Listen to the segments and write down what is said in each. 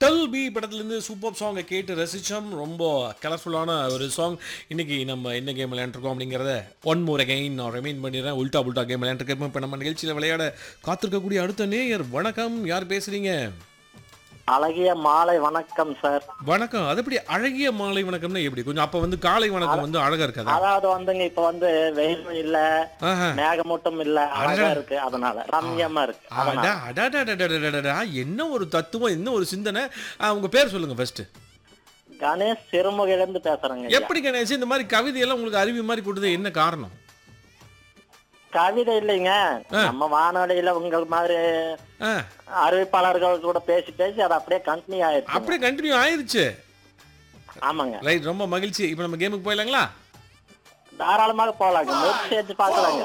Twelve B படத்துலேருந்து super சாங்கை கேட்டு ரசித்தோம் ரொம்ப கலர்ஃபுல்லான ஒரு சாங் இன்னைக்கு நம்ம என்ன கேம் விளையாண்டுருக்கோம் அப்படிங்கிறத ஒன் மோர் அகைன் நான் ரிமைண்ட் பண்ணிடுறேன் உல்டா உல்டா கேம் விளையாண்டுருக்கோம் இப்போ நம்ம நிகழ்ச்சியில் விளையாட காத்திருக்கக்கூடிய அடுத்த நேயர் வணக்கம் யார் பேசுறீங்க அழகிய மாலை வணக்கம் சார் வணக்கம் அது எப்படி அழகிய மாலை வணக்கம்னா எப்படி கொஞ்சம் அப்போ வந்து காலை வணக்கம் வந்து அழகா இருக்காதா அதாவது வந்துங்க இப்ப வந்து வெயிலும் இல்ல ஆஹா மேகமூட்டம் இல்ல அழகா இருக்கு அதனால ரம்யமா இருக்கு அதனால அடா, அடடடடடடடடா, என்ன ஒரு தத்துவம் என்ன ஒரு சிந்தனை ஆ, உங்க பேர் சொல்லுங்க ஃபர்ஸ்ட் கணேஷ் சிறுமுகையிலிருந்து பேசுறேங்க ஐயா. எப்படி கணேஷ் இந்த மாதிரி கவிதையெல்லாம் உங்களுக்கு அருவி மாதிரி கொடுத்தது என்ன காரணம் கவிதை இல்லைங்க நம்ம வானொலியில உங்கள் மாதிரி ஆ, அறிவிப்பாளர்கள் கூட பேசி பேசி அது அப்படியே கண்டினியூ ஆயிடுச்சு அப்படியே கண்டினியூ ஆயிருச்சு ஆமாங்க ரைட் ரொம்ப மகிழ்ச்சி இப்போ நம்ம கேமுக்கு போயிடலாங்களா தாராளமாக போலாங்க முயற்சி செஞ்சு பார்க்கலாங்க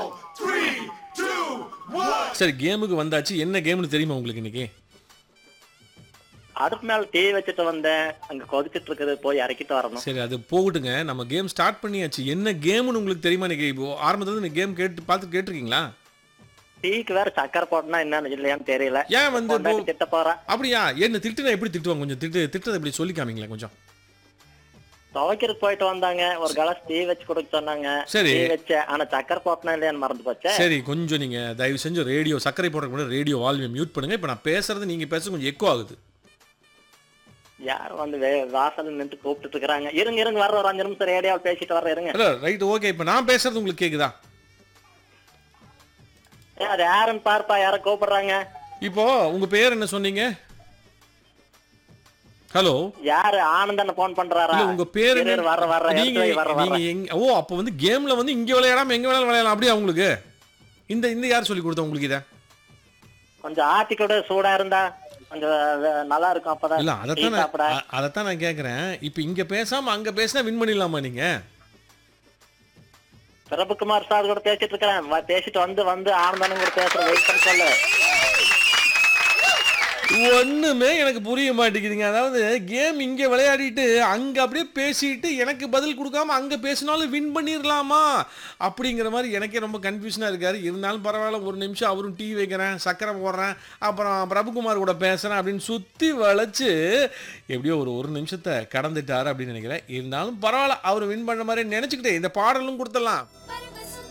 சரி கேமுக்கு வந்தாச்சு என்ன கேம்னு தெரியுமா உங்களுக்கு இன்னைக்கு அடுப்பு மேல டீ வச்சுட்டு வந்தேன் அங்க கொதிச்சிட்டு இருக்குது போய் இறக்கிட்டு வரணும் சரி அது போகட்டுங்க நம்ம கேம் ஸ்டார்ட் பண்ணியாச்சு என்ன கேம்னு உங்களுக்கு தெரியுமா இன்னைக்கு இப்போ ஆரம்பத்துல இருந்து கேம் கேட்டு பார்த்து கேட்டிருக்கீங்களா டீக்கு வேற சக்கரை போட்டனா என்னன்னு இல்லையான்னு தெரியல ஏன் வந்து இப்போ- பொண்டாட்டி திட்ட போறேன் அப்படியா என்ன திட்டுனா எப்படி திட்டுவாங்க கொஞ்சம் திட்டு திட்டத்தை இப்படி சொல்லி காமிங்களேன் கொஞ்சம் துவைக்கிறதுக்கு போயிட்டு வந்தாங்க ஒரு கிளாஸ் டீ வச்சு கொடுக்க சொன்னாங்க சரி. டீ வச்சேன் ஆனா சக்கரை போட்டனா இல்லையான்னு மறந்து போச்சே சரி கொஞ்சம் நீங்க தயவு செஞ்சு ரேடியோ சர்க்கரை போடுறதுக்கு முன்னாடி ரேடியோ வால்யூம் மியூட் பண்ணுங்க இப்போ நான் பேசுறது நீங்க பேச கொஞ்சம் எக்கோ ஆகுது யார் வந்து வே- வாசல்ல நின்று கூப்பிட்டு இருக்காங்க இருங்க இருங்க வர்ற ஒரு அஞ்சு நிமிஷம் ரேடியோவில் பேசிட்டு வர்ற இருங்க இல்ல ரைட் ஓகே இப்போ நான் பேசுறது உங்களுக்கு கேக்குதா ஏ, அது யாருன்னு பார்ப்பா யார கூப்பிடுறாங்க இப்போ உங்க பேர் என்ன சொன்னீங்க ஹலோ யாரு ஆனந்தன் போன் பண்றாரா இல்ல உங்க பேர் இரு, இரு, வர்ற வர்ற நீங்க எடுத்து வை, வர்ற நீங்க வர்ற எங்க ஓ அப்போ வந்து கேம்ல வந்து இங்க விளையாடாம எங்க வேணாலும் விளையாடலாம் அப்படியா உங்களுக்கு இந்த இந்த யார் சொல்லி கொடுத்தா உங்களுக்கு இதை கொஞ்சம் ஆத்தி கூட சூடா இருந்தா கொஞ்சம் வே- நல்லா இருக்கும் அப்பதான் இல்ல டீ அதைத்தான் நான் சாப்பிட அ- அதைத்தான் நான் கேக்குறேன் இப்போ இங்க பேசாம அங்க பேசினா வின் பண்ணிடலாமா நீங்க பிரபுகுமார் சார் கூட பேசிட்டு இருக்கிறேன் வா, பேசிட்டு வந்து வந்து ஆனந்தனும் கூட பேசுற வெயிட் பண்ணி சொல்லு ஒண்ணுமே எனக்கு புரிய மாட்டேங்குதுங்க அதாவது கேம் இங்க விளையாடிட்டு அங்க அப்படியே பேசிட்டு எனக்கு பதில் கொடுக்காம அங்க பேசினாலும் வின் பண்ணிடலாமா அப்படிங்கிற மாதிரி எனக்கே ரொம்ப கன்ஃபியூஷனா இருக்காரு இருந்தாலும் பரவாயில்ல ஒரு நிமிஷம் அவரும் டீ வைக்கிறேன் சக்கரை போடுறேன் அப்புறம் பிரபுகுமார் கூட பேசுறேன் அப்படின்னு சுத்தி வளைச்சு எப்படியோ ஒரு ஒரு நிமிஷத்தை கடந்துட்டாரு அப்படின்னு நினைக்கிறேன் இருந்தாலும் பரவாயில்ல அவர் வின் பண்ண மாதிரி நினைச்சுக்கிட்டே இந்த பாடலும் கொடுத்துடலாம்